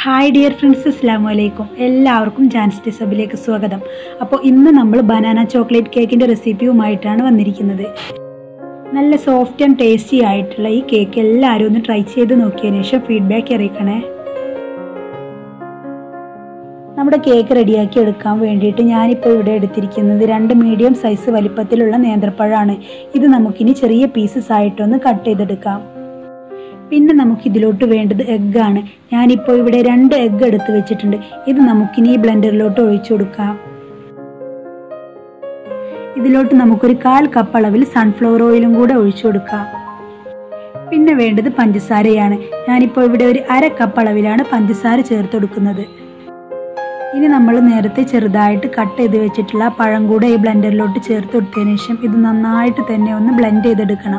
hi dear friends അസ്സാം വലൈക്കും എല്ലാവർക്കും ജാൻസ് ഡിസബിലേക്ക് സ്വാഗതം അപ്പോൾ ഇന്ന് നമ്മൾ ബനാന ചോക്ലേറ്റ് കേക്കിൻ്റെ റെസിപ്പിയുമായിട്ടാണ് വന്നിരിക്കുന്നത് നല്ല സോഫ്റ്റ് ആൻഡ് ടേസ്റ്റി ആയിട്ടുള്ള ഈ കേക്ക് എല്ലാവരും ഒന്ന് ട്രൈ ചെയ്ത് നോക്കിയതിന് ശേഷം ഫീഡ്ബാക്ക് അറിയിക്കണേ നമ്മുടെ കേക്ക് റെഡിയാക്കി എടുക്കാൻ വേണ്ടിയിട്ട് ഞാനിപ്പോൾ ഇവിടെ എടുത്തിരിക്കുന്നത് രണ്ട് മീഡിയം സൈസ് വലിപ്പത്തിലുള്ള നേന്ത്രപ്പഴമാണ് ഇത് നമുക്കിനി ചെറിയ പീസസ് ആയിട്ടൊന്ന് കട്ട് ചെയ്തെടുക്കാം പിന്നെ നമുക്ക് ഇതിലോട്ട് വേണ്ടത് എഗ്ഗാണ് ഞാനിപ്പോൾ ഇവിടെ രണ്ട് എഗ്ഗ് എടുത്ത് വെച്ചിട്ടുണ്ട് ഇത് നമുക്കിനി ഈ ബ്ലെൻഡറിലോട്ട് ഒഴിച്ചു കൊടുക്കാം ഇതിലോട്ട് നമുക്കൊരു കാൽ കപ്പ് അളവിൽ സൺഫ്ലവർ ഓയിലും കൂടെ ഒഴിച്ചു കൊടുക്കാം പിന്നെ വേണ്ടത് പഞ്ചസാരയാണ് ഞാനിപ്പോൾ ഇവിടെ ഒരു അര കപ്പ് അളവിലാണ് പഞ്ചസാര ചേർത്ത് കൊടുക്കുന്നത് ഇനി നമ്മൾ നേരത്തെ ചെറുതായിട്ട് കട്ട് ചെയ്ത് വെച്ചിട്ടുള്ള പഴം കൂടെ ഈ ബ്ലെൻഡറിലോട്ട് ചേർത്ത് കൊടുത്തതിന് ശേഷം ഇത് നന്നായിട്ട് തന്നെ ഒന്ന് ബ്ലെൻഡ് ചെയ്തെടുക്കണം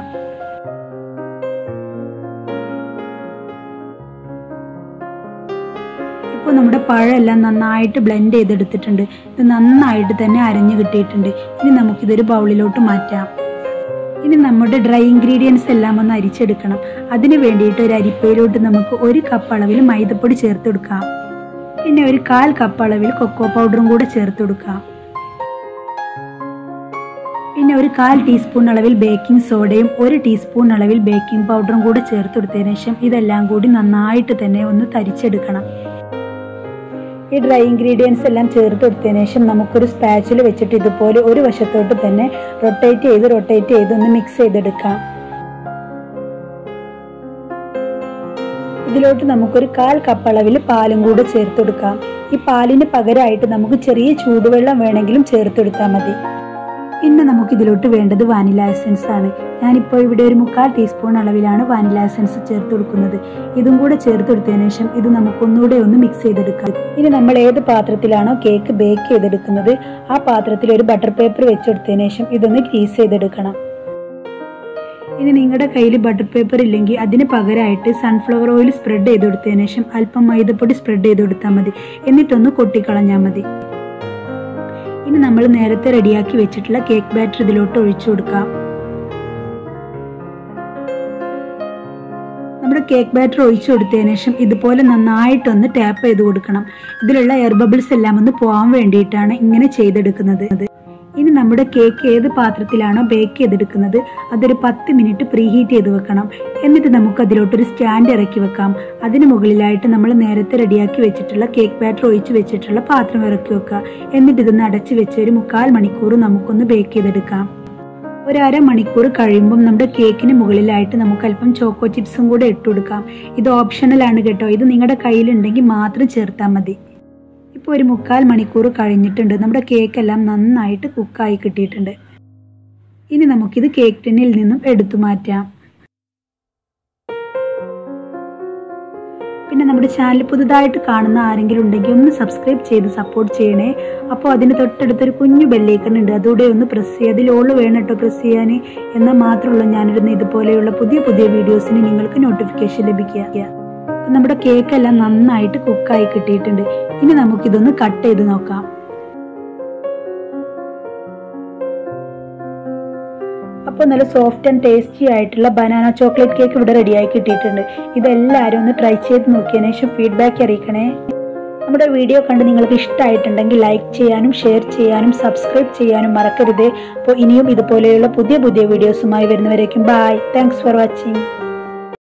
ഇപ്പോൾ നമ്മുടെ പഴമെല്ലാം നന്നായിട്ട് ബ്ലെൻഡ് ചെയ്തെടുത്തിട്ടുണ്ട് ഇത് നന്നായിട്ട് തന്നെ അരഞ്ഞു കിട്ടിയിട്ടുണ്ട് ഇനി നമുക്കിതൊരു ബൗളിലോട്ട് മാറ്റാം ഇനി നമ്മുടെ ഡ്രൈ ഇൻഗ്രീഡിയൻസ് എല്ലാം ഒന്ന് അരിച്ചെടുക്കണം അതിന് വേണ്ടിയിട്ട് ഒരു അരിപ്പയിലോട്ട് നമുക്ക് ഒരു കപ്പ് അളവിൽ മൈദപ്പൊടി ചേർത്ത് കൊടുക്കാം പിന്നെ ഒരു കാൽ കപ്പ് അളവിൽ കൊക്കോ പൗഡറും കൂടെ ചേർത്ത് കൊടുക്കാം പിന്നെ ഒരു കാൽ ടീസ്പൂൺ അളവിൽ ബേക്കിംഗ് സോഡയും ഒരു ടീസ്പൂൺ അളവിൽ ബേക്കിംഗ് പൗഡറും കൂടെ ചേർത്ത് കൊടുത്തതിന് ശേഷം ഇതെല്ലാം കൂടി നന്നായിട്ട് തന്നെ ഒന്ന് തരിച്ചെടുക്കണം ഈ ഡ്രൈ ഇൻഗ്രീഡിയൻസ് എല്ലാം ചേർത്ത് കൊടുത്തതിന് ശേഷം നമുക്കൊരു സ്പാച്ചിൽ വെച്ചിട്ട് ഇതുപോലെ ഒരു വശത്തോട്ട് തന്നെ റൊട്ടേറ്റ് ചെയ്ത് റൊട്ടേറ്റ് ചെയ്ത് ഒന്ന് മിക്സ് ചെയ്തെടുക്കാം ഇതിലോട്ട് നമുക്കൊരു കാൽ കപ്പ് അളവിൽ പാലും കൂടെ ചേർത്ത് കൊടുക്കാം ഈ പാലിന് പകരമായിട്ട് നമുക്ക് ചെറിയ ചൂടുവെള്ളം വേണമെങ്കിലും ചേർത്തെടുത്താൽ മതി പിന്നെ നമുക്ക് ഇതിലോട്ട് വേണ്ടത് വാനില എസൻസ് ആണ് ഞാനിപ്പോൾ ഇവിടെ ഒരു മുക്കാൽ ടീസ്പൂൺ അളവിലാണ് വാനില എസൻസ് ചേർത്ത് കൊടുക്കുന്നത് ഇതും കൂടെ ചേർത്ത് കൊടുത്തതിന് ശേഷം ഇത് നമുക്കൊന്നുകൂടെ ഒന്ന് മിക്സ് ചെയ്തെടുക്കാം ഇനി നമ്മൾ ഏത് പാത്രത്തിലാണോ കേക്ക് ബേക്ക് ചെയ്തെടുക്കുന്നത് ആ പാത്രത്തിൽ ഒരു ബട്ടർ പേപ്പർ വെച്ചെടുത്തതിന് ശേഷം ഇതൊന്ന് ഗ്രീസ് ചെയ്തെടുക്കണം ഇനി നിങ്ങളുടെ കയ്യിൽ ബട്ടർ പേപ്പർ ഇല്ലെങ്കിൽ അതിന് പകരമായിട്ട് സൺഫ്ലവർ ഓയിൽ സ്പ്രെഡ് ചെയ്ത് കൊടുത്തതിന് ശേഷം അല്പം മൈദപ്പൊടി സ്പ്രെഡ് ചെയ്ത് കൊടുത്താൽ മതി എന്നിട്ടൊന്ന് കൊട്ടിക്കളഞ്ഞാൽ മതി ഇനി നമ്മൾ നേരത്തെ റെഡിയാക്കി വെച്ചിട്ടുള്ള കേക്ക് ബാറ്റർ ഇതിലോട്ട് ഒഴിച്ചു കൊടുക്കാം നമ്മുടെ കേക്ക് ബാറ്റർ ഒഴിച്ചു കൊടുത്തതിന് ശേഷം ഇതുപോലെ നന്നായിട്ടൊന്ന് ടാപ്പ് ചെയ്ത് കൊടുക്കണം ഇതിലുള്ള എയർ ബബിൾസ് എല്ലാം ഒന്ന് പോകാൻ വേണ്ടിയിട്ടാണ് ഇങ്ങനെ ചെയ്തെടുക്കുന്നത് ഇനി നമ്മുടെ കേക്ക് ഏത് പാത്രത്തിലാണോ ബേക്ക് ചെയ്തെടുക്കുന്നത് അതൊരു പത്ത് മിനിറ്റ് പ്രീ ഹീറ്റ് ചെയ്ത് വെക്കണം എന്നിട്ട് നമുക്ക് അതിലോട്ടൊരു സ്റ്റാൻഡ് ഇറക്കി വെക്കാം അതിന് മുകളിലായിട്ട് നമ്മൾ നേരത്തെ റെഡിയാക്കി വെച്ചിട്ടുള്ള കേക്ക് ബാറ്റർ ഒഴിച്ച് വെച്ചിട്ടുള്ള പാത്രം ഇറക്കി വെക്കുക എന്നിട്ട് ഇതൊന്ന് അടച്ച് വെച്ച് ഒരു മുക്കാൽ മണിക്കൂർ നമുക്കൊന്ന് ബേക്ക് ചെയ്തെടുക്കാം ഒരു അര മണിക്കൂർ കഴിയുമ്പം നമ്മുടെ കേക്കിന് മുകളിലായിട്ട് നമുക്ക് അല്പം ചോക്കോ ചിപ്സും കൂടെ ഇട്ട് കൊടുക്കാം ഇത് ഓപ്ഷണലാണ് കേട്ടോ ഇത് നിങ്ങളുടെ കയ്യിലുണ്ടെങ്കിൽ മാത്രം ചേർത്താൽ മതി ഇപ്പോൾ ഒരു മുക്കാൽ മണിക്കൂർ കഴിഞ്ഞിട്ടുണ്ട് നമ്മുടെ കേക്കെല്ലാം നന്നായിട്ട് കുക്കായി കിട്ടിയിട്ടുണ്ട് ഇനി നമുക്കിത് കേക്ക് ടിന്നിൽ നിന്നും എടുത്തു മാറ്റാം പിന്നെ നമ്മുടെ ചാനൽ പുതുതായിട്ട് കാണുന്ന ആരെങ്കിലും ഉണ്ടെങ്കിൽ ഒന്ന് സബ്സ്ക്രൈബ് ചെയ്ത് സപ്പോർട്ട് ചെയ്യണേ അപ്പോൾ അതിന് തൊട്ടടുത്തൊരു കുഞ്ഞു ബെല്ലേക്കൺ ഉണ്ട് അതുകൂടെ ഒന്ന് പ്രസ് ചെയ്യുക അതിൽ ഓള് വേണം കേട്ടോ പ്രസ് ചെയ്യാൻ എന്നാൽ മാത്രമുള്ള ഞാനിടുന്ന ഇതുപോലെയുള്ള പുതിയ പുതിയ വീഡിയോസിന് നിങ്ങൾക്ക് നോട്ടിഫിക്കേഷൻ ലഭിക്കുക നമ്മുടെ കേക്ക് എല്ലാം നന്നായിട്ട് കുക്കായി കിട്ടിയിട്ടുണ്ട് ഇനി നമുക്കിതൊന്ന് കട്ട് ചെയ്ത് നോക്കാം അപ്പോൾ നല്ല സോഫ്റ്റ് ആൻഡ് ടേസ്റ്റി ആയിട്ടുള്ള ബനാന ചോക്ലേറ്റ് കേക്ക് ഇവിടെ റെഡിയായി കിട്ടിയിട്ടുണ്ട് ഇതെല്ലാവരും ഒന്ന് ട്രൈ ചെയ്ത് നോക്കിയതിനു ശേഷം ഫീഡ്ബാക്ക് അറിയിക്കണേ നമ്മുടെ വീഡിയോ കണ്ട് നിങ്ങൾക്ക് ഇഷ്ടമായിട്ടുണ്ടെങ്കിൽ ലൈക്ക് ചെയ്യാനും ഷെയർ ചെയ്യാനും സബ്സ്ക്രൈബ് ചെയ്യാനും മറക്കരുത് അപ്പോൾ ഇനിയും ഇതുപോലെയുള്ള പുതിയ പുതിയ വീഡിയോസുമായി വരുന്നവരേക്കും ബൈ താങ്ക്സ് ഫോർ വാച്ചിങ്